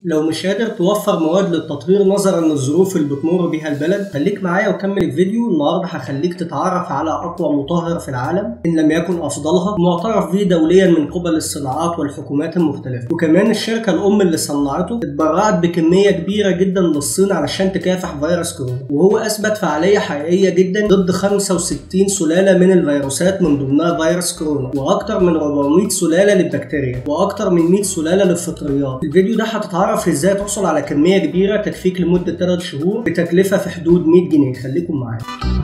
لو مش قادر توفر مواد للتطهير نظرا للظروف اللي بتمر بيها البلد خليك معايا وكمل الفيديو النهارده هخليك تتعرف على اقوى مطهر في العالم ان لم يكن افضلها معترف به دوليا من قبل الصناعات والحكومات المختلفه وكمان الشركه الام اللي صنعته اتبرعت بكميه كبيره جدا للصين علشان تكافح فيروس كورونا وهو اثبت فعاليه حقيقيه جدا ضد 65 سلاله من الفيروسات من ضمنها فيروس كورونا واكثر من 400 سلاله للبكتيريا واكثر من 100 سلاله للفطريات الفيديو ده هتتعرف ازاي تحصل على كميه كبيره تكفيك لمده 3 شهور بتكلفه في حدود 100 جنيه خليكم معايا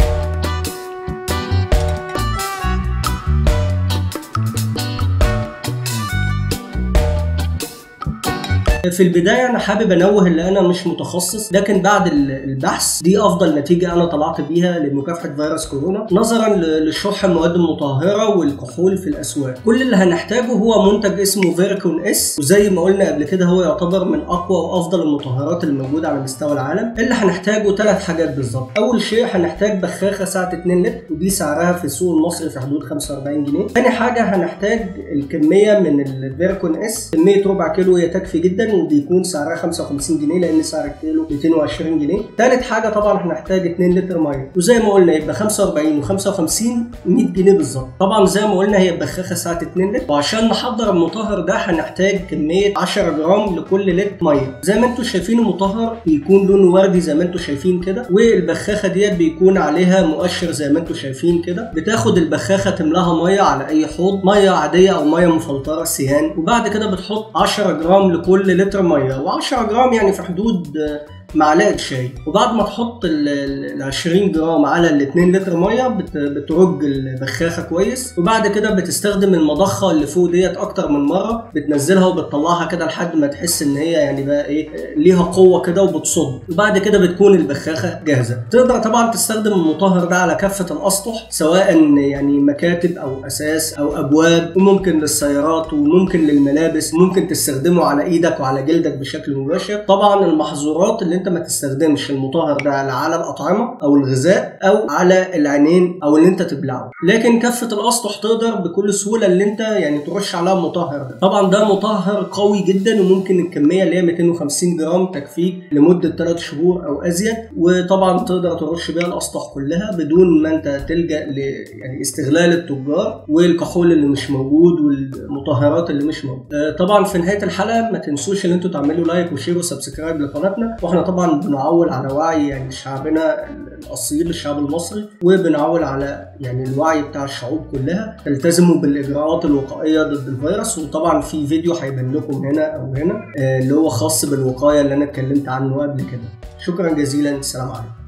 في البدايه انا حابب انوه ان انا مش متخصص لكن بعد البحث دي افضل نتيجه انا طلعت بيها لمكافحه فيروس كورونا نظرا لشح المواد المطهره والكحول في الاسواق كل اللي هنحتاجه هو منتج اسمه فيركون اس وزي ما قلنا قبل كده هو يعتبر من اقوى وافضل المطهرات اللي موجوده على مستوى العالم اللي هنحتاجه ثلاث حاجات بالظبط اول شيء هنحتاج بخاخه سعه 2 لتر ودي سعرها في السوق المصري في حدود 45 جنيه ثاني حاجه هنحتاج الكميه من الفيركون اس كميه ربع كيلو هي تكفي جدا وبيكون سعرها 55 جنيه لان سعر الكيلو 220 جنيه ثالث حاجه طبعا هنحتاج 2 لتر ميه وزي ما قلنا يبقى 45 و55 100 جنيه بالظبط طبعا زي ما قلنا هي بخاخه ساعه 2 لتر وعشان نحضر المطهر ده هنحتاج كميه 10 جرام لكل لتر ميه زي ما انتم شايفين المطهر بيكون لونه وردي زي ما انتم شايفين كده والبخاخه ديت بيكون عليها مؤشر زي ما انتم شايفين كده بتاخد البخاخه تملاها ميه على اي حوض ميه عاديه او ميه مفلتره سيان وبعد كده بتحط 10 جرام لكل لتر ميه و10 جرام يعني في حدود معلقه شاي وبعد ما تحط ال 20 جرام على ال 2 لتر ميه بترج البخاخه كويس وبعد كده بتستخدم المضخه اللي فوق ديت اكتر من مره بتنزلها وبتطلعها كده لحد ما تحس ان هي يعني بقى ايه ليها قوه كده وبتصد وبعد كده بتكون البخاخه جاهزه تقدر طبعا تستخدم المطهر ده على كافه الاسطح سواء يعني مكاتب او اساس او ابواب وممكن للسيارات وممكن للملابس ممكن تستخدمه على ايدك وعلى جلدك بشكل مباشر طبعا المحظورات اللي انت ما تستخدمش المطهر ده على الاطعمه او الغذاء او على العينين او اللي انت تبلعه لكن كافه الاسطح تقدر بكل سهوله اللي انت يعني ترش عليها المطهر ده طبعا ده مطهر قوي جدا وممكن الكميه اللي هي 250 جرام تكفيك لمده 3 شهور او ازيد وطبعا تقدر ترش بيها الاسطح كلها بدون ما انت تلجا ل يعني استغلال التجار والكحول اللي مش موجود والمطهرات اللي مش موجود طبعا في نهايه الحلقه ما تنسوش ان انتوا تعملوا لايك وشير وسبسكرايب لقناتنا واحنا طبعا بنعول على وعي يعني شعبنا الاصيل الشعب المصري وبنعول على يعني الوعي بتاع الشعوب كلها تلتزموا بالاجراءات الوقائيه ضد الفيروس وطبعا في فيديو هيبان لكم هنا او هنا اللي هو خاص بالوقايه اللي انا اتكلمت عنه قبل كده شكرا جزيلا السلام عليكم